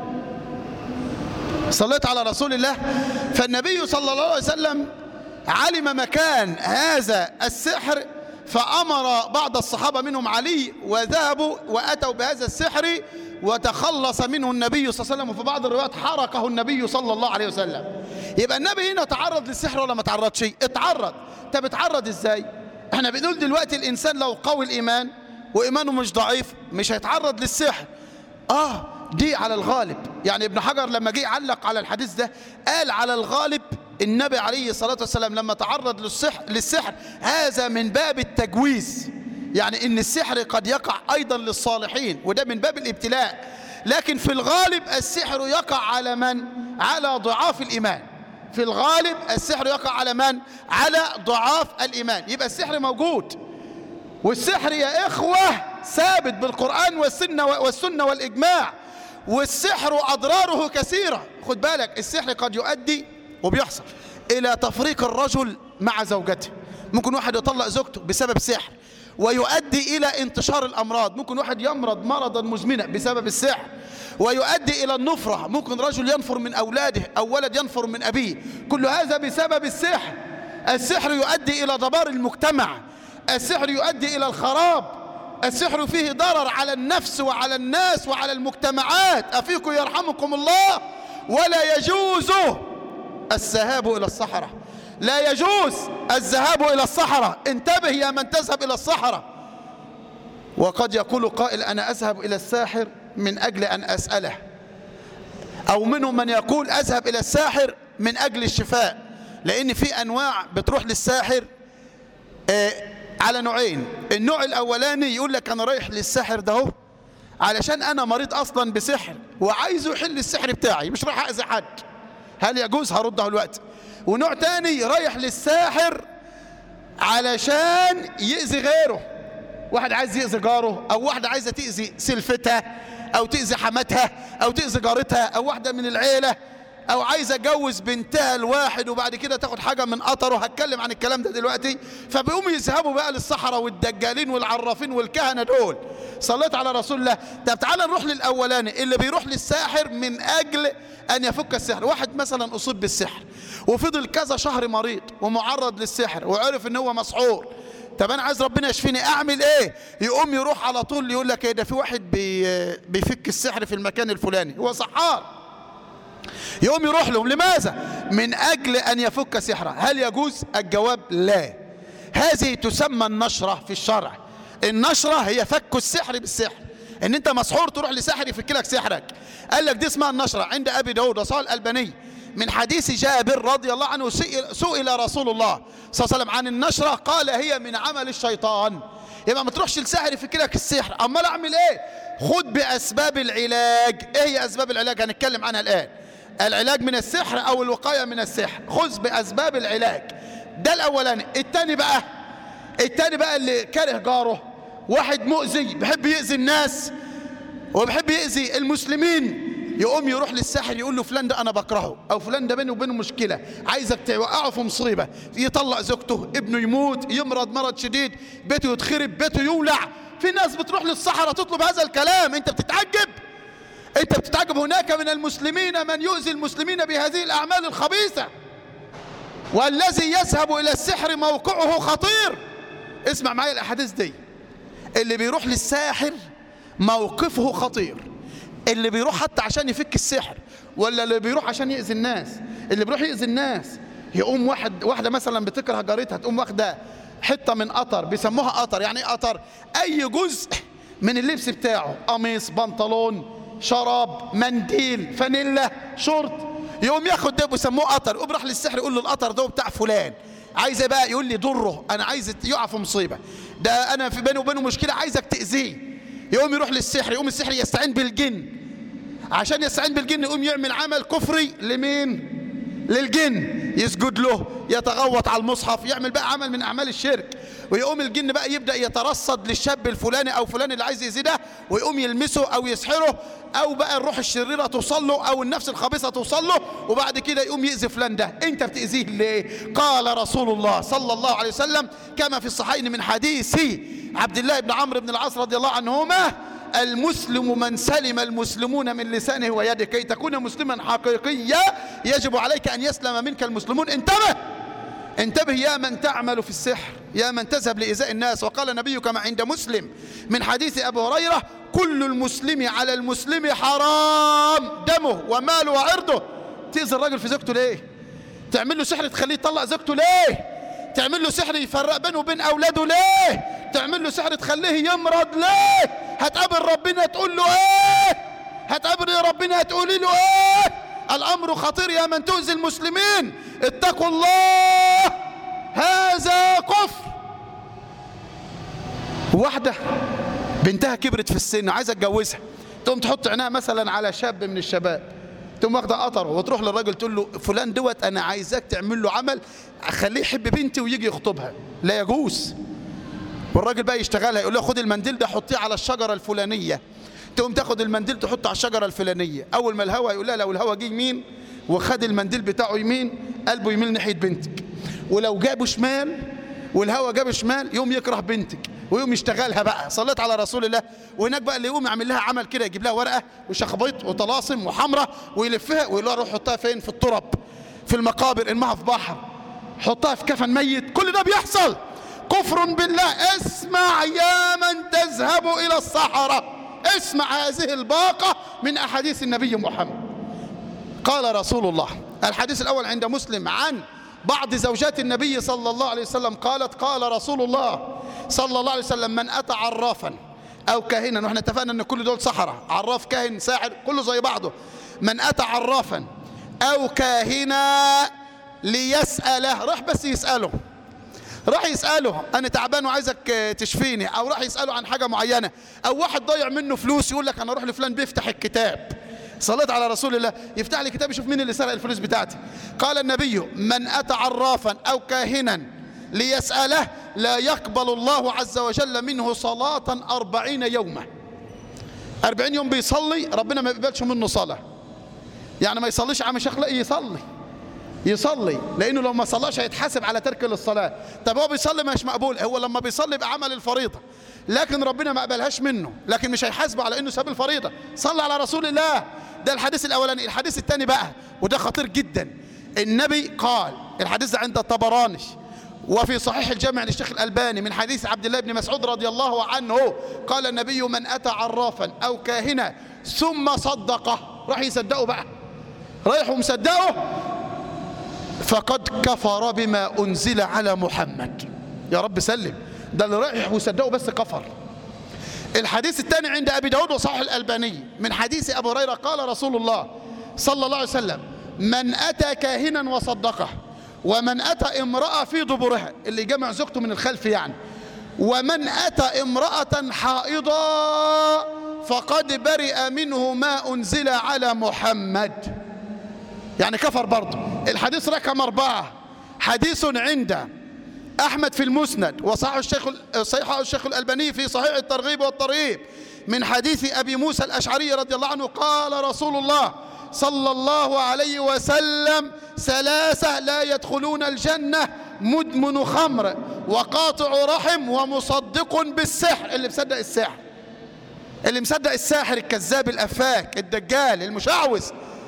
صليت على رسول الله فالنبي صلى الله عليه وسلم علم مكان هذا السحر فأمر بعض الصحابة منهم علي وذهبوا وأتوا بهذا السحر وتخلص منه النبي صلى الله عليه وسلم وفي بعض الروايات حرقه النبي صلى الله عليه وسلم يبقى النبي هنا تعرض للسحر ولا ما تعرضش اتعرض طب اتعرض ازاي احنا بنقول دلوقتي الانسان لو قوي الايمان وايمانه مش ضعيف مش هيتعرض للسحر اه دي على الغالب يعني ابن حجر لما جه علق على الحديث ده قال على الغالب النبي عليه الصلاة والسلام لما تعرض للسحر, للسحر هذا من باب التجويز يعني ان السحر قد يقع ايضا للصالحين وده من باب الابتلاء لكن في الغالب السحر يقع على من على ضعاف الايمان في الغالب السحر يقع على من على ضعاف الايمان يبقى السحر موجود والسحر يا اخوه ثابت بالقران والسنه والسنه والاجماع والسحر اضراره كثيره خد بالك السحر قد يؤدي وبيحصل الى تفريق الرجل مع زوجته ممكن واحد يطلق زوجته بسبب سحر ويؤدي إلى انتشار الأمراض ممكن واحد يمرض مرضا مزمنا بسبب السحر ويؤدي إلى النفرة ممكن رجل ينفر من أولاده أو ولد ينفر من أبيه كل هذا بسبب السحر السحر يؤدي إلى دمار المجتمع السحر يؤدي إلى الخراب السحر فيه ضرر على النفس وعلى الناس وعلى المجتمعات أفيكم يرحمكم الله ولا يجوز الذهاب إلى الصحراء لا يجوز الذهاب إلى الصحراء انتبه يا من تذهب إلى الصحراء وقد يقول قائل أنا أذهب إلى الساحر من أجل أن أسأله أو منهم من يقول أذهب إلى الساحر من أجل الشفاء لأن في أنواع بتروح للساحر آه على نوعين النوع الأولاني يقول لك أنا رايح للساحر ده هو علشان أنا مريض أصلا بسحر وعايزه يحل السحر بتاعي مش رايح أذي حد هل يجوز هرده الوقت ونوع تاني رايح للساحر علشان يأذي غيره واحد عايز يأذي جاره أو واحدة عايزة تأذي سلفتها أو تأذي حماتها أو تأذي جارتها أو واحدة من العيلة أو عايزة أجوز بنتها الواحد وبعد كده تاخد حاجة من قطره هتكلم عن الكلام ده دلوقتي فبيقوموا يذهبوا بقى للصحراء والدجالين والعرافين والكهنة دول صليت على رسول الله طب تعالى نروح للأولاني اللي بيروح للساحر من أجل أن يفك السحر واحد مثلا أصيب بالسحر وفضل كذا شهر مريض ومعرض للسحر وعرف ان هو مسحور طب انا عايز ربنا يشفيني اعمل ايه يقوم يروح على طول يقول لك ايه ده في واحد بي بيفك السحر في المكان الفلاني هو سحار يقوم يروح لهم لماذا من اجل ان يفك سحره هل يجوز الجواب لا هذه تسمى النشره في الشرع النشره هي فك السحر بالسحر ان انت مسحور تروح لساحر يفك لك سحرك قال لك دي اسمها النشره عند ابي داود وصال الالباني من حديث جابر رضي الله عنه سئل رسول الله صلى الله عليه وسلم عن النشرة قال هي من عمل الشيطان يبقى ما تروحش لساحر يفك لك السحر امال اعمل ايه خد باسباب العلاج ايه هي اسباب العلاج هنتكلم عنها الان العلاج من السحر او الوقايه من السحر خذ باسباب العلاج ده الاولاني الثاني بقى التاني بقى اللي كاره جاره واحد مؤذي بيحب يأذي الناس وبيحب يأذي المسلمين يقوم يروح للساحر يقول له فلان ده انا بكرهه او فلان ده بينه وبينه مشكله عايزك توقعه في مصيبه يطلق زوجته ابنه يموت يمرض مرض شديد بيته يتخرب بيته يولع في ناس بتروح للصحراء تطلب هذا الكلام انت بتتعجب انت بتتعجب هناك من المسلمين من يؤذي المسلمين بهذه الاعمال الخبيثه والذي يذهب الى السحر موقعه خطير اسمع معايا الاحاديث دي اللي بيروح للساحر موقفه خطير اللي بيروح حتى عشان يفك السحر ولا اللي بيروح عشان يأذي الناس اللي بيروح يأذي الناس يقوم واحد واحدة مثلا بتكره جارتها تقوم واخدة حتة من قطر بيسموها قطر يعني ايه قطر أي جزء من اللبس بتاعه قميص بنطلون شراب منديل فانيلا شورت يقوم ياخد ده بيسموه قطر يقوم راح للسحر يقول له القطر ده بتاع فلان عايز إيه بقى يقول لي ضره انا عايز يقع في مصيبه ده انا في بيني وبينه مشكله عايزك تاذيه يقوم يروح للسحر يقوم السحر يستعين بالجن عشان يستعين بالجن يقوم يعمل عمل كفري لمين للجن يسجد له يتغوط على المصحف يعمل بقى عمل من اعمال الشرك ويقوم الجن بقى يبدا يترصد للشاب الفلاني او فلان اللي عايز يزيد ده ويقوم يلمسه او يسحره او بقى الروح الشريره توصل له او النفس الخبيثه توصل له وبعد كده يقوم يأذي فلان ده انت بتأذيه ليه قال رسول الله صلى الله عليه وسلم كما في الصحيحين من حديث عبد الله بن عمرو بن العاص رضي الله عنهما المسلم من سلم المسلمون من لسانه ويده كي تكون مسلما حقيقيا يجب عليك أن يسلم منك المسلمون انتبه انتبه يا من تعمل في السحر يا من تذهب لإزاء الناس وقال النبي كما عند مسلم من حديث أبو هريرة كل المسلم على المسلم حرام دمه وماله وعرضه تأذي الراجل في زوجته ليه تعمل له سحر تخليه يطلق زوجته ليه تعمل له سحر يفرق بينه وبين أولاده ليه تعمل له سحر تخليه يمرض ليه هتقابل ربنا تقول له ايه هتقابل ربنا تقولي له ايه الامر خطير يا من تؤذي المسلمين اتقوا الله هذا كفر واحدة بنتها كبرت في السن عايزة اتجوزها تقوم تحط عينها مثلا على شاب من الشباب تقوم واخده قطره وتروح للراجل تقول له فلان دوت انا عايزاك تعمل له عمل اخليه يحب بنتي ويجي يخطبها لا يجوز والراجل بقى يشتغلها يقول له خد المنديل ده حطيه على الشجره الفلانيه تقوم تاخد المنديل تحطه على الشجره الفلانيه اول ما الهوا يقول لها لو الهوا جه يمين وخد المنديل بتاعه يمين قلبه يميل ناحيه بنتك ولو جابه شمال والهوا جابه شمال يوم يكره بنتك ويقوم يشتغلها بقى صليت على رسول الله وهناك بقى اللي يقوم يعمل لها عمل كده يجيب لها ورقه وشخبيط وطلاسم وحمره ويلفها ويقول لها روح حطها فين في التراب في المقابر ارمها في بحر حطها في كفن ميت كل ده بيحصل كفر بالله اسمع يا من تذهب إلى الصحراء اسمع هذه الباقة من أحاديث النبي محمد قال رسول الله الحديث الأول عند مسلم عن بعض زوجات النبي صلى الله عليه وسلم قالت قال رسول الله صلى الله عليه وسلم من أتى عرافا أو كاهنا واحنا اتفقنا أن كل دول سحرة عراف كاهن ساحر كله زي بعضه من أتى عرافا أو كاهنا ليسأله راح بس يسأله راح يسأله أنا تعبان وعايزك تشفيني أو راح يسأله عن حاجة معينة أو واحد ضيع منه فلوس يقول لك أنا أروح لفلان بيفتح الكتاب صليت على رسول الله يفتح لي كتاب يشوف مين اللي سرق الفلوس بتاعتي قال النبي من أتى عرافا أو كاهنا ليسأله لا يقبل الله عز وجل منه صلاة أربعين يوما أربعين يوم بيصلي ربنا ما يقبلش منه صلاة يعني ما يصليش عم شيخ لا يصلي يصلي لانه لو ما صلاش هيتحاسب على ترك للصلاه طب هو بيصلي مش مقبول هو لما بيصلي يبقى عمل الفريضه لكن ربنا ما قبلهاش منه لكن مش هيحاسبه على انه ساب الفريضه صلى على رسول الله ده الحديث الاولاني الحديث الثاني بقى وده خطير جدا النبي قال الحديث ده عند الطبراني وفي صحيح الجامع للشيخ الألباني من حديث عبد الله بن مسعود رضي الله عنه قال النبي من أتى عرافا أو كاهنا ثم صدقه راح يصدقه بقى رايح ومصدقه فقد كفر بما أنزل على محمد يا رب سلم ده اللي رايح وصدقه بس كفر الحديث الثاني عند أبي داود وصحيح الألباني من حديث أبو هريرة قال رسول الله صلى الله عليه وسلم من أتى كاهنا وصدقه ومن أتى امرأة في دبرها اللي جمع زوجته من الخلف يعني ومن أتى امرأة حائضا فقد برئ منه ما أنزل على محمد يعني كفر برضه الحديث رقم أربعة حديث عند أحمد في المسند وصححه الشيخ صححه الشيخ الألباني في صحيح الترغيب والترهيب من حديث أبي موسى الأشعري رضي الله عنه قال رسول الله صلى الله عليه وسلم ثلاثة لا يدخلون الجنة مدمن خمر وقاطع رحم ومصدق بالسحر اللي مصدق السحر اللي مصدق الساحر الكذاب الأفاك الدجال المشعوذ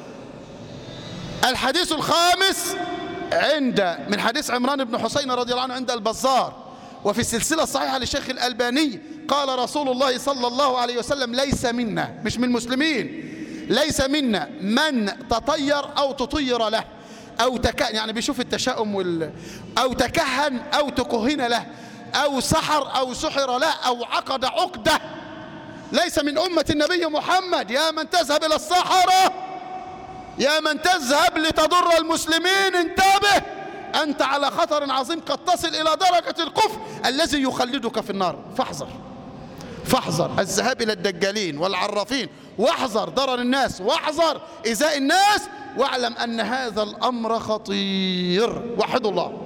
الحديث الخامس عند من حديث عمران بن حسين رضي الله عنه عند البزار وفي السلسلة الصحيحة للشيخ الألباني قال رسول الله صلى الله عليه وسلم ليس منا مش من المسلمين ليس منا من تطير أو تطير له أو تك يعني بيشوف التشاؤم وال أو تكهن أو تكهن له أو سحر أو سحر له أو عقد عقدة ليس من أمة النبي محمد يا من تذهب إلى الصحراء يا من تذهب لتضر المسلمين انتبه أنت على خطر عظيم قد تصل إلى درجة الكفر الذي يخلدك في النار فاحذر فاحذر الذهاب إلى الدجالين والعرافين واحذر ضرر الناس واحذر إزاء الناس واعلم أن هذا الأمر خطير وحد الله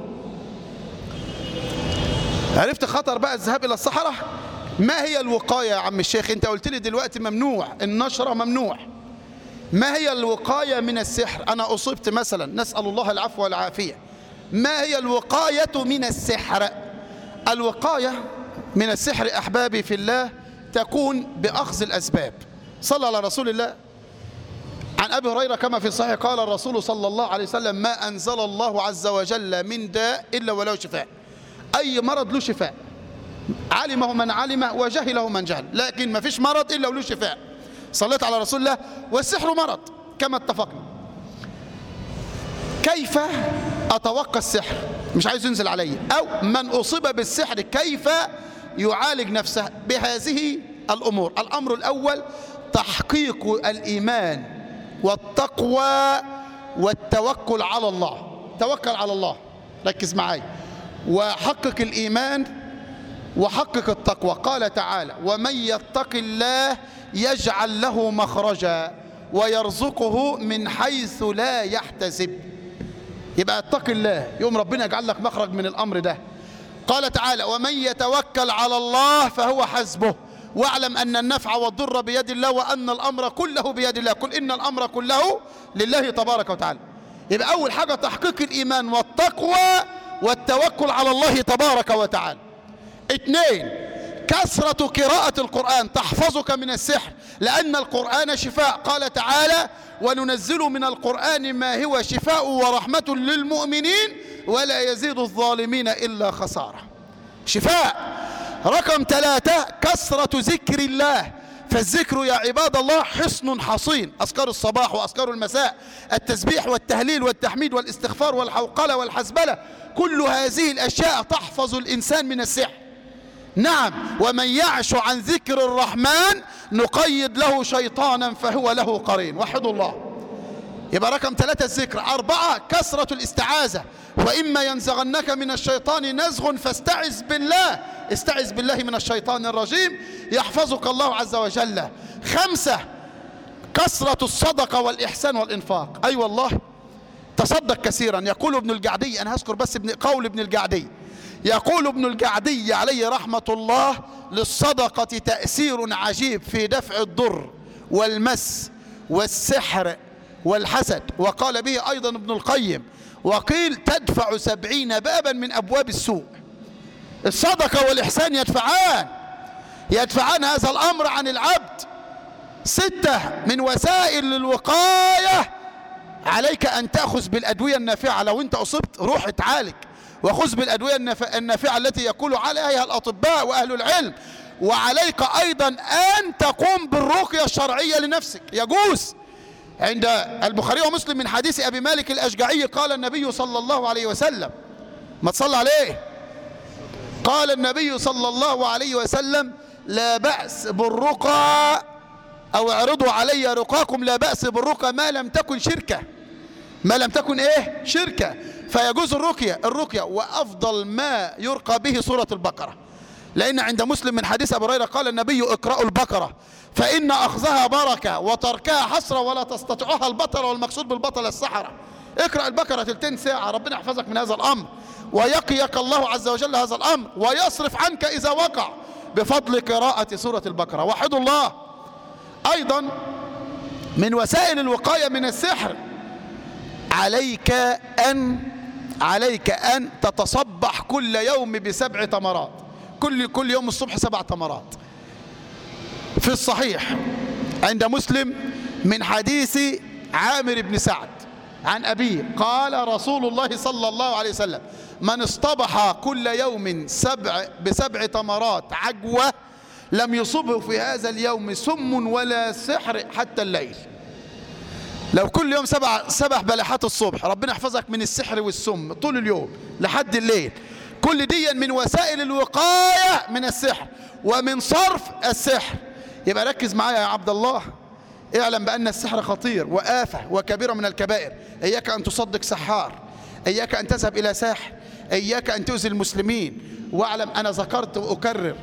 عرفت خطر بقى الذهاب إلى الصحراء ما هي الوقاية يا عم الشيخ انت قلت لي دلوقتي ممنوع النشرة ممنوع ما هي الوقاية من السحر أنا أصبت مثلا نسأل الله العفو والعافية ما هي الوقاية من السحر الوقاية من السحر أحبابي في الله تكون بأخذ الأسباب صلى على رسول الله عن أبي هريرة كما في الصحيح قال الرسول صلى الله عليه وسلم ما أنزل الله عز وجل من داء إلا وله شفاء أي مرض له شفاء علمه من علم وجهله من جهل لكن ما فيش مرض إلا وله شفاء صليت على رسول الله والسحر مرض كما اتفقنا كيف أتوقع السحر مش عايز ينزل علي أو من أصيب بالسحر كيف يعالج نفسه بهذه الأمور الأمر الأول تحقيق الإيمان والتقوى والتوكل على الله توكل على الله ركز معايا وحقق الإيمان وحقق التقوى قال تعالى ومن يتق الله يجعل له مخرجا ويرزقه من حيث لا يحتسب يبقى اتق الله يوم ربنا يجعل لك مخرج من الأمر ده قال تعالى ومن يتوكل على الله فهو حسبه واعلم أن النفع والضر بيد الله وأن الأمر كله بيد الله قل إن الأمر كله لله تبارك وتعالى يبقى أول حاجة تحقيق الإيمان والتقوى والتوكل على الله تبارك وتعالى اثنين كثرة قراءة القرآن تحفظك من السحر لأن القرآن شفاء قال تعالى وننزل من القرآن ما هو شفاء ورحمة للمؤمنين ولا يزيد الظالمين إلا خسارة شفاء رقم ثلاثة كثرة ذكر الله فالذكر يا عباد الله حصن حصين أذكار الصباح وأذكار المساء التسبيح والتهليل والتحميد والاستغفار والحوقلة والحسبلة كل هذه الأشياء تحفظ الإنسان من السحر نعم ومن يعش عن ذكر الرحمن نقيد له شيطانا فهو له قرين وحدوا الله يبقى رقم ثلاثة الذكر أربعة كثرة الاستعاذة وإما ينزغنك من الشيطان نزغ فاستعذ بالله استعذ بالله من الشيطان الرجيم يحفظك الله عز وجل خمسة كثرة الصدقة والإحسان والإنفاق أي أيوة والله تصدق كثيرا يقول ابن الجعدي أنا هذكر بس ابن قول ابن الجعدي يقول ابن الجعدي عليه رحمة الله للصدقة تأثير عجيب في دفع الضر والمس والسحر والحسد وقال به أيضا ابن القيم وقيل تدفع سبعين بابا من أبواب السوء الصدقة والإحسان يدفعان يدفعان هذا الأمر عن العبد ستة من وسائل الوقاية عليك أن تأخذ بالأدوية النافعة لو أنت أصبت روح اتعالج وخذ بالأدوية النافعة التي يقول عليها الأطباء وأهل العلم وعليك أيضا أن تقوم بالرقية الشرعية لنفسك يجوز عند البخاري ومسلم من حديث أبي مالك الأشجعي قال النبي صلى الله عليه وسلم ما تصلى عليه قال النبي صلى الله عليه وسلم لا بأس بالرقى أو اعرضوا علي رقاكم لا بأس بالرقى ما لم تكن شركة ما لم تكن إيه شركة فيجوز الرقية الرقية وأفضل ما يرقى به سورة البقرة لأن عند مسلم من حديث أبو هريرة قال النبي اقرأوا البقرة فإن أخذها بركة وتركها حسرة ولا تستطيعها البطل والمقصود بالبطل السحرة اقرأ البقرة تلتين ساعة ربنا يحفظك من هذا الأمر ويقيك الله عز وجل هذا الأمر ويصرف عنك إذا وقع بفضل قراءة سورة البقرة وحد الله أيضا من وسائل الوقاية من السحر عليك أن عليك أن تتصبح كل يوم بسبع تمرات كل كل يوم الصبح سبع تمرات في الصحيح عند مسلم من حديث عامر بن سعد عن أبيه قال رسول الله صلى الله عليه وسلم من اصطبح كل يوم سبع بسبع تمرات عجوة لم يصبه في هذا اليوم سم ولا سحر حتى الليل لو كل يوم سبع سبع بلحات الصبح ربنا يحفظك من السحر والسم طول اليوم لحد الليل كل دي من وسائل الوقاية من السحر ومن صرف السحر يبقى ركز معايا يا عبد الله اعلم بأن السحر خطير وآفة وكبيرة من الكبائر إياك أن تصدق سحار إياك أن تذهب إلى ساحر إياك أن تؤذي المسلمين واعلم أنا ذكرت وأكرر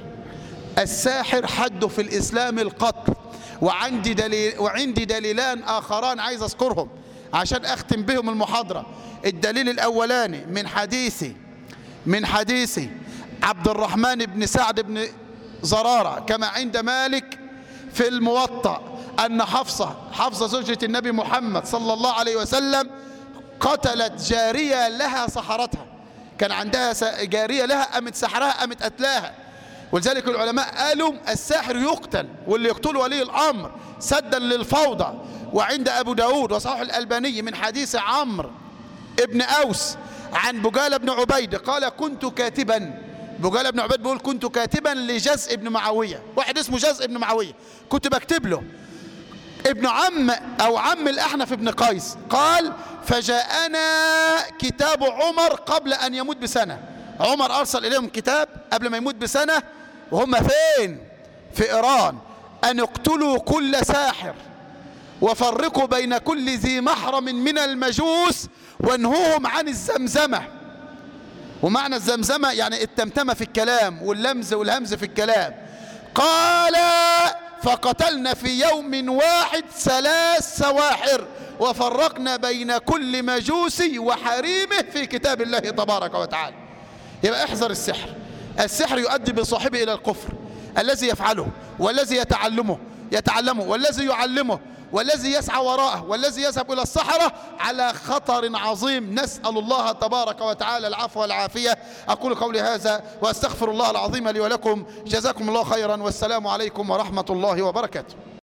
الساحر حده في الإسلام القتل وعندي دليل وعندي دليلان آخران عايز أذكرهم عشان أختم بهم المحاضرة الدليل الأولاني من حديثي من حديث عبد الرحمن بن سعد بن زرارة كما عند مالك في الموطأ أن حفصة حفصة زوجة النبي محمد صلى الله عليه وسلم قتلت جارية لها سحرتها كان عندها جارية لها قامت سحرها قامت قتلاها ولذلك العلماء قالوا الساحر يقتل واللي يقتله ولي الأمر سدا للفوضى وعند أبو داود وصحيح الألباني من حديث عمرو ابن أوس عن بجالة بن عبيد قال كنت كاتبا بجالة بن عبيد بيقول كنت كاتبا لجزء بن معاوية واحد اسمه جزء بن معاوية كنت بكتب له ابن عم أو عم الأحنف بن قيس قال فجاءنا كتاب عمر قبل أن يموت بسنة عمر أرسل إليهم كتاب قبل ما يموت بسنة وهم فين في إيران أن اقتلوا كل ساحر وفرقوا بين كل ذي محرم من المجوس وانهوهم عن الزمزمة ومعنى الزمزمة يعني التمتمة في الكلام واللمز والهمز في الكلام قال فقتلنا في يوم واحد ثلاث سواحر وفرقنا بين كل مجوسي وحريمه في كتاب الله تبارك وتعالى يبقى احذر السحر السحر يؤدي بصاحبه إلى الكفر الذي يفعله والذي يتعلمه يتعلمه والذي يعلمه والذي يسعى وراءه والذي يذهب إلى الصحراء على خطر عظيم نسأل الله تبارك وتعالى العفو والعافية أقول قولي هذا وأستغفر الله العظيم لي ولكم جزاكم الله خيرا والسلام عليكم ورحمة الله وبركاته